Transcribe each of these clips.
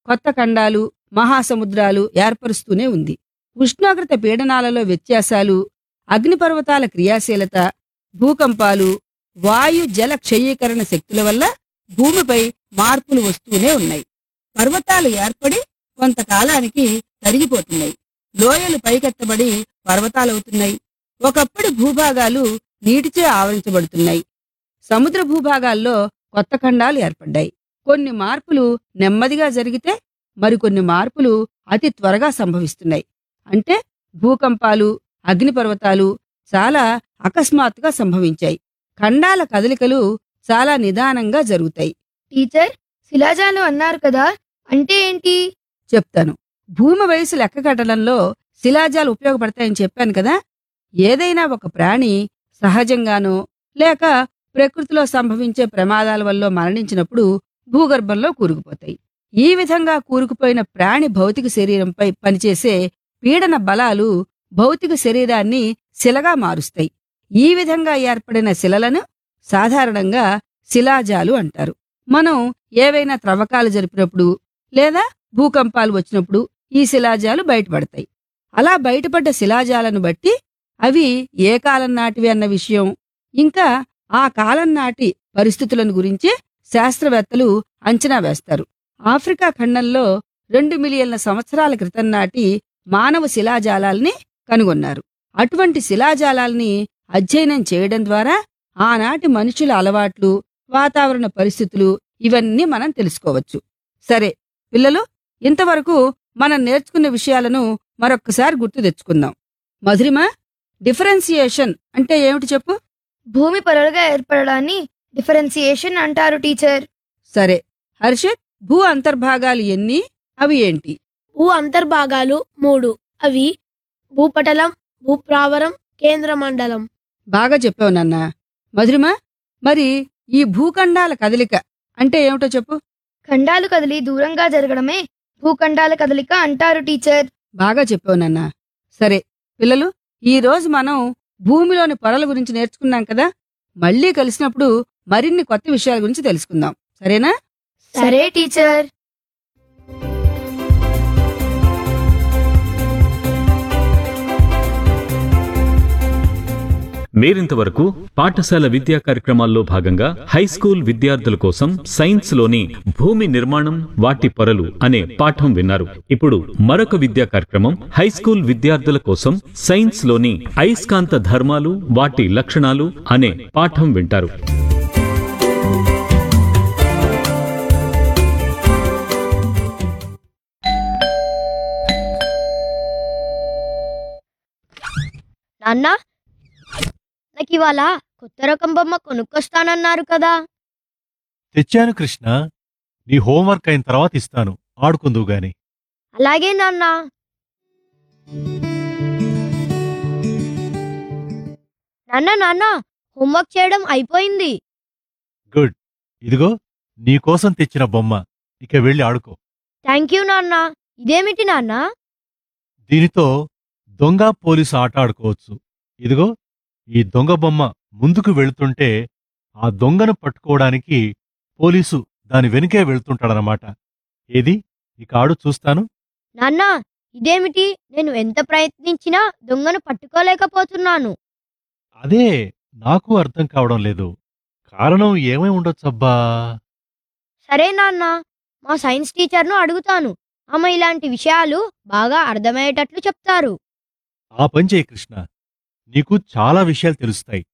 కొత్త ఖండాలు మహాసముద్రాలు ఏర్పరుస్తూనే ఉంది ఉష్ణోగ్రత పీడనాలలో వ్యత్యాసాలు అగ్నిపర్వతాల క్రియాశీలత భూకంపాలు వాయు జల క్షయీకరణ శక్తుల వల్ల భూమిపై మార్పులు వస్తూనే ఉన్నాయి పర్వతాలు ఏర్పడి కొంతకాలానికి తరిగిపోతున్నాయి లోయలు పైకెత్తబడి పర్వతాలవుతున్నాయి ఒకప్పటి భూభాగాలు నీటిచే ఆవరించబడుతున్నాయి సముద్ర భూభాగాల్లో కొత్త ఖండాలు ఏర్పడ్డాయి కొన్ని మార్పులు నెమ్మదిగా జరిగితే మరికొన్ని మార్పులు అతి త్వరగా సంభవిస్తున్నాయి అంటే భూకంపాలు అగ్నిపర్వతాలు చాలా అకస్మాత్తుగా సంభవించాయి ఖండాల కదలికలు చాలా నిదానంగా జరుగుతాయి టీచర్ శిలాజాలు అన్నారు కదా అంటే ఏంటి చెప్తాను భూమి వయసు లెక్క కట్టడంలో శిలాజాలు ఉపయోగపడతాయని చెప్పాను కదా ఏదైనా ఒక ప్రాణి సహజంగానో లేక ప్రకృతిలో సంభవించే ప్రమాదాల వల్ల మరణించినప్పుడు భూగర్భంలో కూరుకుపోతాయి ఈ విధంగా కూరుకుపోయిన ప్రాణి భౌతిక శరీరంపై పనిచేసే పీడన బలాలు భౌతిక శరీరాన్ని శిలగా మారుస్తాయి ఈ విధంగా ఏర్పడిన శిలలను సాధారణంగా శిలాజాలు అంటారు మనం ఏవైనా త్రవ్వకాలు జరిపినప్పుడు లేదా భూకంపాలు వచ్చినప్పుడు ఈ శిలాజాలు బయటపడతాయి అలా బయటపడ్డ శిలాజాలను బట్టి అవి ఏ కాలం నాటివి అన్న విషయం ఇంకా ఆ కాలం నాటి పరిస్థితులను గురించి శాస్త్రవేత్తలు అంచనా వేస్తారు ఆఫ్రికా ఖండంలో రెండు మిలియన్ల సంవత్సరాల క్రితం నాటి మానవ శిలాజాలాల్ని కనుగొన్నారు అటువంటి శిలాజాలాల్ని అధ్యయనం చేయడం ద్వారా ఆనాటి మనుషుల అలవాట్లు వాతావరణ పరిస్థితులు ఇవన్నీ మనం తెలుసుకోవచ్చు సరే పిల్లలు ఇంతవరకు మనం నేర్చుకున్న విషయాలను మరొక్కసారి గుర్తు తెచ్చుకుందాం మధురిమ డిఫరెన్సియేషన్ అంటే ఏమిటి చెప్పు భూమి పొరలుగా ఏర్పడడాన్ని డిఫరెన్సియేషన్ అంటారు టీచర్ సరే హర్షిత్ భూ అంతర్భాగాలు ఎన్ని అవి ఏంటి భూ అంతర్భాగాలు మూడు అవి భూపటలం భూప్రావరం కేంద్ర మండలం బాగా చెప్పావు నాన్న మధురిమ మరి ఈ భూఖండాల కదలిక అంటే ఏమిటో చెప్పు ఖండాలు కదిలి దూరంగా జరగడమే భూఖండాల కదలిక అంటారు టీచర్ బాగా చెప్పావు నాన్న సరే పిల్లలు ఈ రోజు మనం భూమిలోని పొరల గురించి నేర్చుకున్నాం కదా మళ్ళీ కలిసినప్పుడు మరిన్ని కొత్త విషయాల గురించి తెలుసుకుందాం సరేనా సరే టీచర్ మీరింతవరకు పాఠశాల విద్యా కార్యక్రమాల్లో భాగంగా హై స్కూల్ విద్యార్థుల కోసం సైన్స్ లోని భూమి నిర్మాణం వాటి పొరలు అనే పాఠం విన్నారు ఇప్పుడు మరొక విద్యా కార్యక్రమం హై స్కూల్ విద్యార్థుల కోసం సైన్స్ లోని అయస్కాంత ధర్మాలు వాటి లక్షణాలు అనే పాఠం వింటారు నాన్న నాకు ఇవాళ కొత్త రకం బొమ్మ కొనుక్కొస్తానన్నారు కదా తెచ్చాను కృష్ణ నీ హోంవర్క్ అయిన తర్వాత ఇస్తాను ఆడుకుందువు గాని అలాగే నాన్న నాన్న నాన్న హోంవర్క్ చేయడం అయిపోయింది గుడ్ ఇదిగో నీకోసం తెచ్చిన బొమ్మ ఇక వెళ్ళి ఆడుకో థ్యాంక్ యూ నాన్న ఇదేమిటి నాన్న దీనితో దొంగ పోలీసు ఆట ఆడుకోవచ్చు ఇదిగో ఈ దొంగ బొమ్మ ముందుకు వెళుతుంటే ఆ దొంగను పట్టుకోవడానికి పోలీసు దాని వెనుకే వెళ్తుంటాడనమాట ఏది ఇక ఆడు చూస్తాను నాన్న ఇదేమిటి నేను ఎంత ప్రయత్నించినా దొంగను పట్టుకోలేకపోతున్నాను అదే నాకు అర్థం కావడం లేదు కారణం ఏమై ఉండొచ్చబ్బా సరే నాన్న మా సైన్స్ టీచర్ను అడుగుతాను ఆమె ఇలాంటి విషయాలు బాగా అర్థమయ్యేటట్లు చెప్తారు ఆ పని చేయి కృష్ణ నీకు చాలా విషయాలు తెలుస్తాయి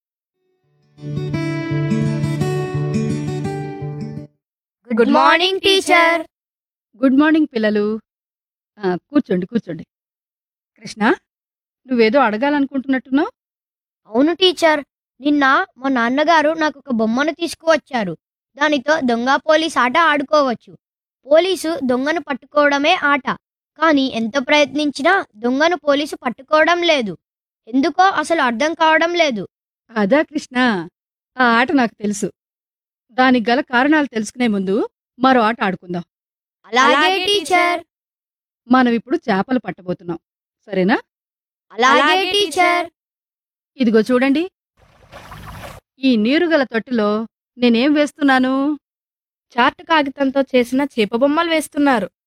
good morning teacher good morning పిల్లలు ఆ, కూర్చోండి కూర్చోండి కృష్ణ నువ్వేదో అడగాలనుకుంటున్నట్టున్నావు అవును టీచర్ నిన్న మా నాన్నగారు నాకు ఒక బొమ్మను తీసుకువచ్చారు దానితో దొంగ పోలీస్ ఆట ఆడుకోవచ్చు పోలీసు దొంగను పట్టుకోవడమే ఆట కానీ ఎంత ప్రయత్నించినా దొంగను పోలీసు పట్టుకోవడం లేదు ఎందుకో అసలు అర్థం కావడం లేదు అదా కృష్ణ ఆ ఆట నాకు తెలుసు దానికి గల కారణాలు తెలుసుకునే ముందు మరో ఆట ఆడుకుందాం అలాగే టీచర్ మనం ఇప్పుడు చేపలు పట్టబోతున్నాం సరేనా అలాగే టీచర్ ఇదిగో చూడండి ఈ నీరుగల తొట్టిలో నేనేం వేస్తున్నాను చార్ట్ కాగితంతో చేసిన చేప బొమ్మలు వేస్తున్నారు